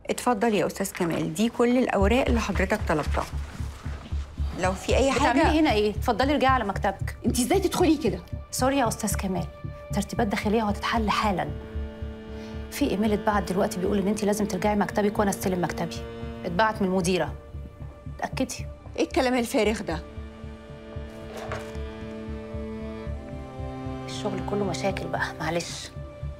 اتفضل يا استاذ كمال دي كل الاوراق اللي حضرتك طلبتها لو في اي بتعملي حاجه هنا ايه اتفضلي ارجعي على مكتبك انت ازاي تدخلي كده سوري يا استاذ كمال ترتيبات داخليه وهتتحل حالا في ايميل اتبعت دلوقتي بيقول ان انت لازم ترجعي مكتبك وانا استلم مكتبي اتبعت من المديره اتاكدي ايه الكلام الفارغ ده الشغل كله مشاكل بقى معلش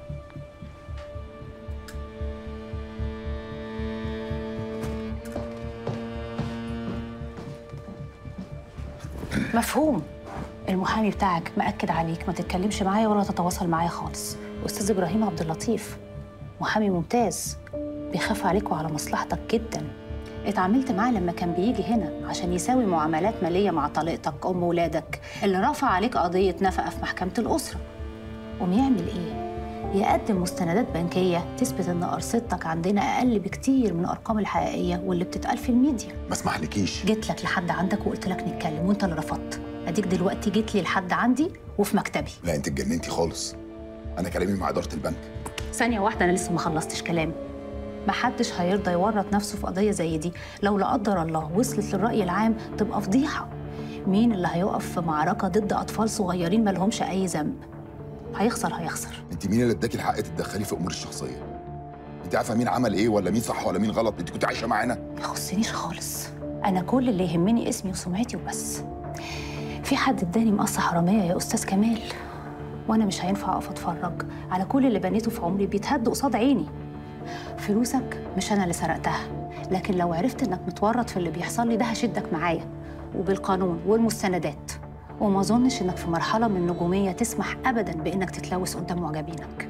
مفهوم المحامي بتاعك مأكد عليك ما تتكلمش معايا ولا تتواصل معايا خالص أستاذ إبراهيم عبد اللطيف محامي ممتاز بيخاف عليك وعلى مصلحتك جدا اتعاملت معاه لما كان بيجي هنا عشان يساوي معاملات مالية مع طليقتك أم ولادك اللي رفع عليك قضية نفقة في محكمة الأسرة قوم يعمل إيه؟ يقدم مستندات بنكية تثبت إن أرصدتك عندنا أقل بكتير من الأرقام الحقيقية واللي بتتقال في الميديا ما اسمحلكيش جيت لك لحد عندك وقلت لك نتكلم وانت اللي رفضت اديك دلوقتي جيت لي لحد عندي وفي مكتبي لا انت اتجننتي خالص انا كلامي مع اداره البنك ثانيه واحده انا لسه ما خلصتش كلام محدش هيرضى يورط نفسه في قضيه زي دي لو لا قدر الله وصلت للراي العام تبقى فضيحه مين اللي هيقف في معركه ضد اطفال صغيرين ما لهمش اي ذنب هيخسر هيخسر انت مين اللي اداكي الحق تتدخلي في امور الشخصيه انت عارفه مين عمل ايه ولا مين صح ولا مين غلط انت كنت عايشه معانا ما يخصنيش خالص انا كل اللي يهمني اسمي وسمعتي وبس في حد اداني مقصه حراميه يا استاذ كمال وانا مش هينفع اقف اتفرج على كل اللي بنيته في عمري بيتهد قصاد عيني فلوسك مش انا اللي سرقتها لكن لو عرفت انك متورط في اللي بيحصل لي ده هشدك معايا وبالقانون والمستندات وما اظنش انك في مرحله من النجوميه تسمح ابدا بانك تتلوث قدام معجبينك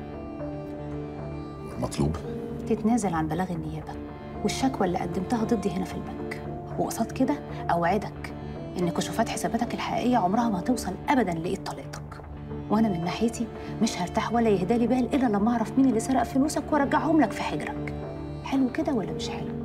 مطلوب تتنازل عن بلاغ النيابه والشكوى اللي قدمتها ضدي هنا في البنك وقصاد كده اوعدك ان كشوفات حساباتك الحقيقيه عمرها ما هتوصل ابدا لايد طليقتك وانا من ناحيتي مش هرتاح ولا يهدالي بال الا لما اعرف مين اللي سرق فلوسك وارجعهم لك في حجرك حلو كده ولا مش حلو